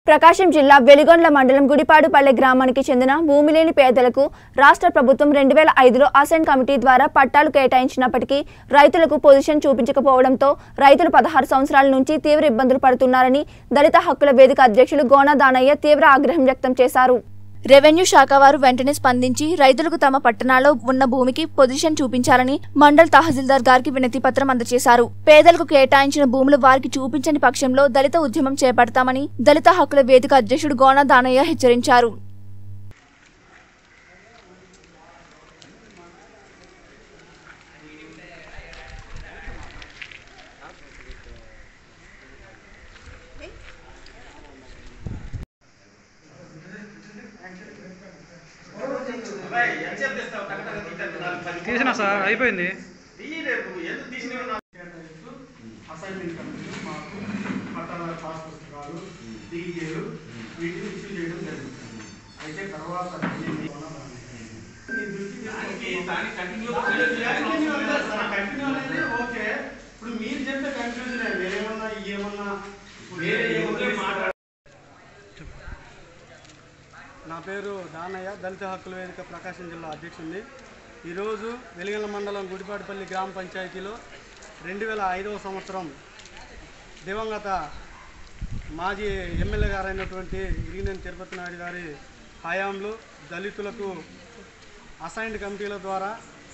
ప్రకాశం జిల్లా వెలిగొండ్ల మండలం గుడిపాడుపల్లె గ్రామానికి చెందిన భూమి లేని పేదలకు రాష్ట్ర ప్రభుత్వం రెండు వేల ఐదులో అసెంట్ కమిటీ ద్వారా పట్టాలు కేటాయించినప్పటికీ రైతులకు పొజిషన్ చూపించకపోవడంతో రైతులు పదహారు సంవత్సరాల నుంచి తీవ్ర ఇబ్బందులు పడుతున్నారని దళిత హక్కుల వేదిక అధ్యక్షులు గోనా దానయ్య తీవ్ర ఆగ్రహం వ్యక్తం చేశారు రెవెన్యూ శాఖ వారు వెంటనే స్పందించి రైతులకు తమ పట్టణాల్లో ఉన్న భూమికి పొజిషన్ చూపించాలని మండల్ తహసీల్దార్ గారికి వినతి పత్రం అందజేశారు పేదలకు కేటాయించిన భూములు వారికి చూపించని పక్షంలో దళిత ఉద్యమం చేపడతామని దళిత హక్కుల వేదిక అధ్యక్షుడు గోనా దానయ్య హెచ్చరించారు తీసిన సార్ అయిపోయింది అసైన్మెంట్ కమిటీలు మాకు పట్టాల పాస్ పుస్తకాలు డిఏలు వీటిని ఇష్యూ చేయడం జరుగుతుంది అయితే తర్వాత దీన్ని మీ దృష్టికి కంటిన్యూ అనేది ఓకే ఇప్పుడు మీరు చెప్పే కన్ఫ్యూజన్ వేరేమన్నా ఏమన్నా వేరే ఏమన్నా మాట్లాడ నా పేరు దానయ్య దళిత హక్కుల వేదిక ప్రకాశం జిల్లా అధ్యక్షుడిని ఈరోజు వెలిగల మండలం గుడిపాటిపల్లి గ్రామ పంచాయతీలో రెండు వేల ఐదవ సంవత్సరం దివంగత మాజీ ఎమ్మెల్యే గారైనటువంటి ఇరిగినేని తిరుపతి నాయుడు గారి హయాంలో దళితులకు అసైన్డ్ కమిటీల ద్వారా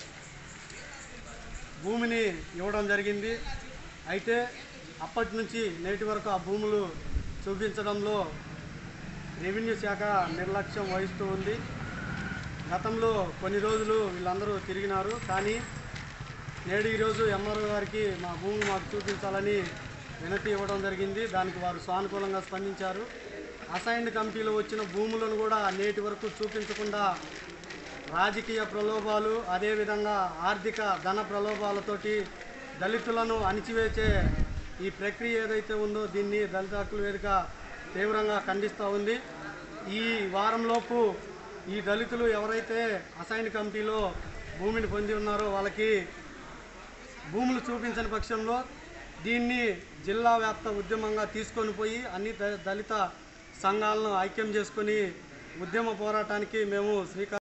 భూమిని ఇవ్వడం జరిగింది అయితే అప్పటి నుంచి నేటి వరకు ఆ భూములు చూపించడంలో రెవెన్యూ శాఖ నిర్లక్ష్యం వహిస్తూ ఉంది గతంలో కొన్ని రోజులు వీళ్ళందరూ తిరిగినారు కానీ నేడు ఈరోజు ఎంఆర్ఓ గారికి మా భూమి మాకు చూపించాలని వినతి ఇవ్వడం జరిగింది దానికి వారు సానుకూలంగా స్పందించారు అసైన్డ్ కమిటీలో వచ్చిన భూములను కూడా నేటి వరకు చూపించకుండా రాజకీయ ప్రలోభాలు అదేవిధంగా ఆర్థిక ధన ప్రలోభాలతోటి దళితులను అణిచివేసే ఈ ప్రక్రియ ఏదైతే ఉందో దీన్ని దళిత హక్కుల వేదిక తీవ్రంగా ఖండిస్తూ ఉంది ఈ వారంలోపు ఈ దళితులు ఎవరైతే అసైన్ కమిటీలో భూమిని పొంది ఉన్నారో వాళ్ళకి భూములు చూపించని పక్షంలో దీన్ని జిల్లా వ్యాప్త ఉద్యమంగా తీసుకొని పోయి అన్ని ద- దళిత సంఘాలను ఐక్యం చేసుకొని ఉద్యమ పోరాటానికి మేము శ్రీకారం